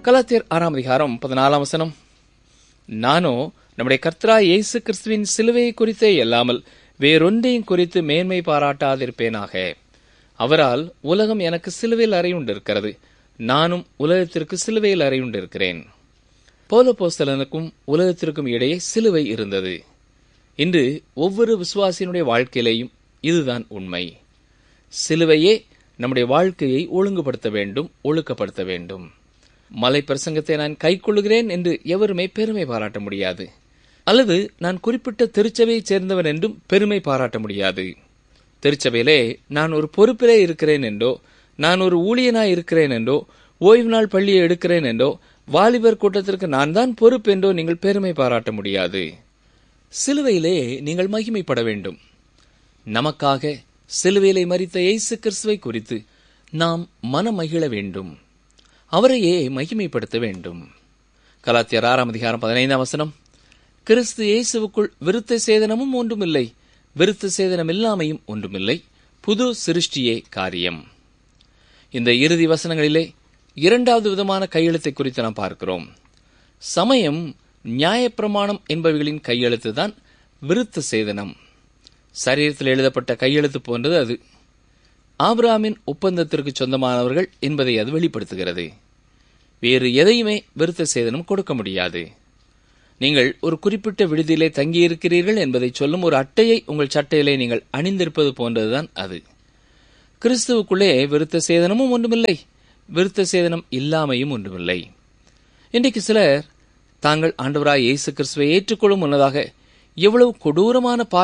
கலாத்தியர் ஆறாம் அதிகாரம் பதினாலாம் வசனம் நானோ நம்முடைய கர்த்தரா இயேசு கிறிஸ்துவின் சிலுவையை குறித்தே அல்லாமல் வேறொன்றையும் குறித்து மேன்மை பாராட்டாதிருப்பேனாக அவரால் உலகம் எனக்கு சிலுவையில் அறையுண்டிருக்கிறது நானும் உலகத்திற்கு சிலுவையில் அறையுண்டிருக்கிறேன் போலப்போஸ்தலனுக்கும் உலகத்திற்கும் இடையே சிலுவை இருந்தது இன்று ஒவ்வொரு விசுவாசியினுடைய வாழ்க்கையிலேயும் இதுதான் உண்மை சிலுவையே நம்முடைய வாழ்க்கையை ஒழுங்குபடுத்த வேண்டும் ஒழுக்கப்படுத்த வேண்டும் மலை பிரசங்கத்தை நான் கைக்கொள்ளுகிறேன் என்று எவருமே பெருமை பாராட்ட முடியாது அல்லது நான் குறிப்பிட்ட திருச்சபையைச் சேர்ந்தவன் என்றும் பெருமை பாராட்ட முடியாது திருச்சபையிலே நான் ஒரு பொறுப்பிலே இருக்கிறேன் என்றோ நான் ஒரு ஊழியனாய் இருக்கிறேன் என்றோ ஓய்வு நாள் பள்ளியை எடுக்கிறேன் என்றோ வாலிபர் கூட்டத்திற்கு நான் தான் பொறுப்பு என்றோ நீங்கள் பெருமை பாராட்ட முடியாது சிலுவையிலே நீங்கள் மகிமைப்பட வேண்டும் நமக்காக சிலுவையிலே மறித்த இயேசு கிறிஸ்துவை குறித்து நாம் மனமகிழ வேண்டும் அவரையே மகிமைப்படுத்த வேண்டும் கலாத்தியர் ஆறாம் அதிகாரம் பதினைந்தாம் வசனம் கிறிஸ்து இயேசுவுக்குள் விருத்த சேதனமும் ஒன்றுமில்லை விருத்த சேதனம் இல்லாமையும் ஒன்றுமில்லை புது சிருஷ்டியே காரியம் இந்த இறுதி வசனங்களிலே இரண்டாவது விதமான கையெழுத்தை குறித்து நாம் பார்க்கிறோம் சமயம் நியாயப்பிரமாணம் என்பவைகளின் கையெழுத்து தான் விருத்த சேதனம் சரீரத்தில் எழுதப்பட்ட கையெழுத்து போன்றது அது ஆபிராமின் ஒப்பந்தத்திற்கு சொந்தமானவர்கள் என்பதை அது வெளிப்படுத்துகிறது வேறு எதையுமே விருத்த சேதனம் கொடுக்க முடியாது நீங்கள் ஒரு குறிப்பிட்ட விடுதியிலே தங்கியிருக்கிறீர்கள் என்பதை சொல்லும் ஒரு அட்டையை உங்கள் சட்டையிலே நீங்கள் அணிந்திருப்பது போன்றதுதான் அது கிறிஸ்துவுக்குள்ளே விருத்த சேதனமும் ஒன்றுமில்லை விருத்த சேதனம் இல்லாமையும் ஒன்றுமில்லை இன்றைக்கு சிலர் தாங்கள் ஆண்டவராய் இயேசு கிறிஸ்துவை ஏற்றுக்கொள்ளும் முன்னதாக எவ்வளவு கொடூரமான